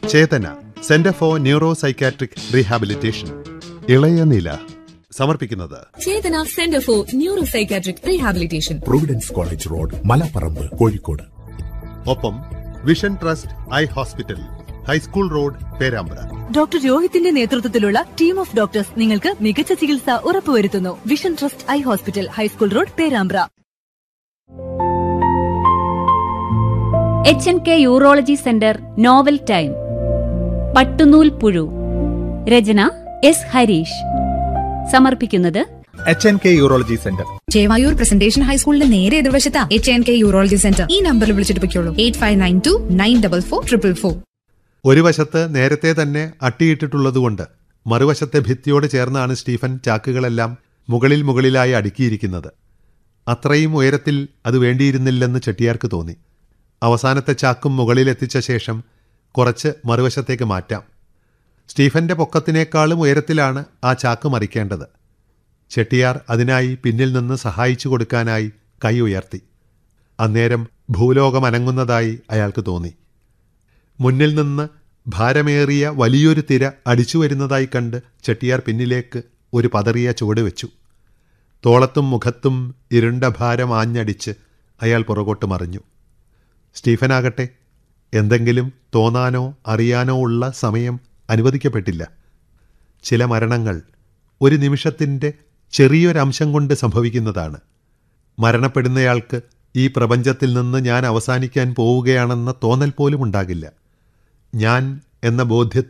Chetana centre for neuro psychiatric rehabilitation ഇളയ നില സമർപ്പിക്കുന്നത് Chethana centre for neuro psychiatric rehabilitation Providence college road Malaparamba Kozhikode ഒപ്പം vision trust eye hospital high school road Perambra doctor രോഹിത്തിന്റെ നേതൃത്വത്തിലുള്ള team of doctors നിങ്ങൾക്ക് മികച്ച ചികിത്സ ഉറപ്പുവരുത്തുന്നു vision trust eye hospital high school road Perambra H N K urology centre novel time പട്ടുനൂൽ പുഴു രചന എസ് ഹരീഷ് സമർപ്പിക്കുന്നത് H N K urology centre Chevayur presentation ഹൈസ്കൂളിന്റെ നേരെ എതിർവശത്താ H N K urology centre ഈ നമ്പറിൽ വിളിച്ചിട്ട് പൊയ്ക്കോളൂ eight five nine two nine double four triple four ഒരു വശത്ത് നേരത്തെ തന്നെ അട്ടിയിട്ടിട്ടുള്ളതുകൊണ്ട് മറുവശത്തെ ഭിത്തിയോട് ചേർന്നാണ് സ്റ്റീഫൻ ചാക്കുകളെല്ലാം മുകളിൽ മുകളിലായി അടുക്കിയിരിക്കുന്നത് അത്രയും ഉയരത്തിൽ അത് വേണ്ടിയിരുന്നില്ലെന്ന് ചെട്ടിയാർക്ക് തോന്നി അവസാനത്തെ ചാക്കും മുകളിലെത്തിച്ച ശേഷം കുറച്ച് മറുവശത്തേക്ക് മാറ്റാം സ്റ്റീഫന്റെ പൊക്കത്തിനേക്കാളും ഉയരത്തിലാണ് ആ ചാക്ക് മറിക്കേണ്ടത് ചെട്ടിയാർ അതിനായി പിന്നിൽ നിന്ന് സഹായിച്ചു കൊടുക്കാനായി കൈ ഉയർത്തി അന്നേരം ഭൂലോകം അനങ്ങുന്നതായി അയാൾക്ക് തോന്നി മുന്നിൽ നിന്ന് ഭാരമേറിയ വലിയൊരു തിര അടിച്ചു വരുന്നതായി കണ്ട് ചെട്ടിയാർ പിന്നിലേക്ക് ഒരു പതറിയ ചുവട് വെച്ചു തോളത്തും മുഖത്തും ഇരുണ്ട ഭാരം ആഞ്ഞടിച്ച് അയാൾ പുറകോട്ട് മറിഞ്ഞു സ്റ്റീഫനാകട്ടെ എന്തെങ്കിലും തോന്നാനോ അറിയാനോ ഉള്ള സമയം അനുവദിക്കപ്പെട്ടില്ല ചില മരണങ്ങൾ ഒരു നിമിഷത്തിൻ്റെ ചെറിയൊരംശം കൊണ്ട് സംഭവിക്കുന്നതാണ് മരണപ്പെടുന്നയാൾക്ക് ഈ പ്രപഞ്ചത്തിൽ നിന്ന് ഞാൻ അവസാനിക്കാൻ പോവുകയാണെന്ന തോന്നൽ പോലും ഉണ്ടാകില്ല ഞാൻ എന്ന ബോധ്യത്തിൽ